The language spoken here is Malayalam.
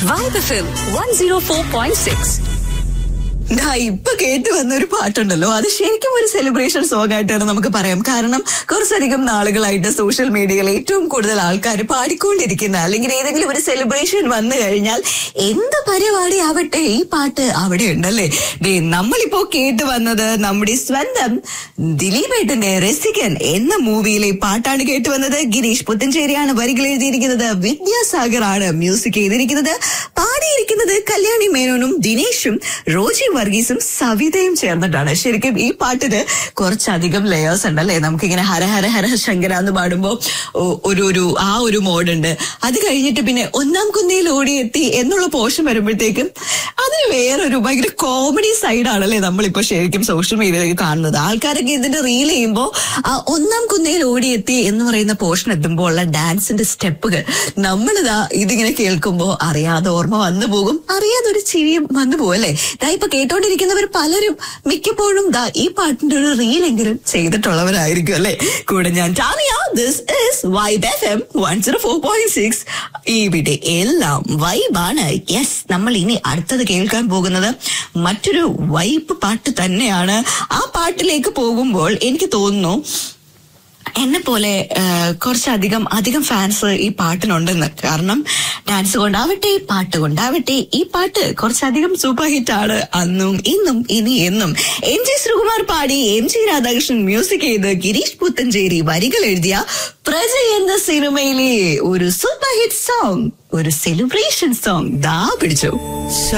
Vibe FM 104.6. ദാ ഇപ്പൊ കേട്ട് വന്ന ഒരു പാട്ടുണ്ടല്ലോ അത് ശരിക്കും ഒരു സെലിബ്രേഷൻ സോങ് ആയിട്ടാണ് നമുക്ക് പറയാം കാരണം കുറച്ചധികം നാളുകളായിട്ട് സോഷ്യൽ മീഡിയയിൽ ഏറ്റവും കൂടുതൽ ആൾക്കാർ പാടിക്കൊണ്ടിരിക്കുന്ന അല്ലെങ്കിൽ ഏതെങ്കിലും ഒരു സെലിബ്രേഷൻ വന്നു കഴിഞ്ഞാൽ എന്ത് പരിപാടി ആവട്ടെ ഈ പാട്ട് അവിടെ ഉണ്ടല്ലേ ദേ നമ്മളിപ്പോ കേട്ട് വന്നത് നമ്മുടെ സ്വന്തം ദിലീപേട്ടന്റെ രസികൻ എന്ന മൂവിയിലെ പാട്ടാണ് കേട്ട് വന്നത് ഗിരീഷ് പുത്തഞ്ചേരിയാണ് വരികൾ എഴുതിയിരിക്കുന്നത് വിദ്യാസാഗർ ആണ് മ്യൂസിക് ചെയ്തിരിക്കുന്നത് പാടിയിരിക്കുന്നത് കല്യാണി മേനോനും ദിനേശും റോജി വർഗീസും സവിതയും ചേർന്നിട്ടാണ് ശരിക്കും ഈ പാട്ടിന് കുറച്ചധികം ലെയേഴ്സ് ഉണ്ടല്ലേ നമുക്കിങ്ങനെ ഹര ഹര ഹര ശങ്കര എന്ന് പാടുമ്പോ ഒ- ഒരു ഒരു ആ ഒരു മോഡുണ്ട് അത് കഴിഞ്ഞിട്ട് പിന്നെ ഒന്നാം കുന്നയിൽ ഓടിയെത്തി എന്നുള്ള പോഷൻ വരുമ്പോഴത്തേക്കും അതിന് വേറൊരു ഭയങ്കര കോമഡി സൈഡാണല്ലേ നമ്മളിപ്പോ ശരിക്കും സോഷ്യൽ മീഡിയയിൽ കാണുന്നത് ആൾക്കാരൊക്കെ ഇതിന്റെ റീൽ ചെയ്യുമ്പോ ആ ഒന്നാം കുന്നയിൽ ഓടിയെത്തി എന്ന് പറയുന്ന പോർഷൻ എത്തുമ്പോൾ ഉള്ള ഡാൻസിന്റെ സ്റ്റെപ്പുകൾ നമ്മളിതാ ഇതിങ്ങനെ കേൾക്കുമ്പോ അറിയാതെ ഓർമ്മ വന്നു പോകും അറിയാതെ ഒരു ചിരിയും വന്നു പോകും അല്ലേ ദാ ഇപ്പൊ കേട്ടോണ്ടിരിക്കുന്നവർ പലരും മിക്കപ്പോഴും ദാ ഈ പാട്ടിന്റെ ഒരു റീലെങ്കിലും ചെയ്തിട്ടുള്ളവരായിരിക്കും അല്ലെ കൂടെ ഞാൻ Tania this is vibe F M one zero four point six ഇവിടെ എല്ലാം വൈബാണ് യെസ് നമ്മൾ ഇനി അടുത്തത് കേൾക്കാൻ പോകുന്നത് മറ്റൊരു വൈബ് പാട്ട് തന്നെയാണ് ആ പാട്ടിലേക്ക് പോകുമ്പോൾ എനിക്ക് തോന്നുന്നു എന്നെ പോലെ കുറച്ചധികം അധികം ഫാൻസ് ഈ പാട്ടിനുണ്ടെന്ന് കാരണം ഡാൻസ് കൊണ്ടാവട്ടെ പാട്ട് കൊണ്ടാവട്ടെ ഈ പാട്ട് കുറച്ചധികം സൂപ്പർ ഹിറ്റ് ആണ് അന്നും ഇന്നും ഇനി എന്നും എം ജി ശ്രീകുമാർ പാടി എം ജി രാധാകൃഷ്ണൻ മ്യൂസിക് ചെയ്ത് ഗിരീഷ് പുത്തഞ്ചേരി വരികൾ എഴുതിയ പ്രജ എന്ന സിനിമയിലെ ഒരു സൂപ്പർ ഹിറ്റ് സോങ് ഒരു സെലിബ്രേഷൻ സോങ് ദാ പിടിച്ചു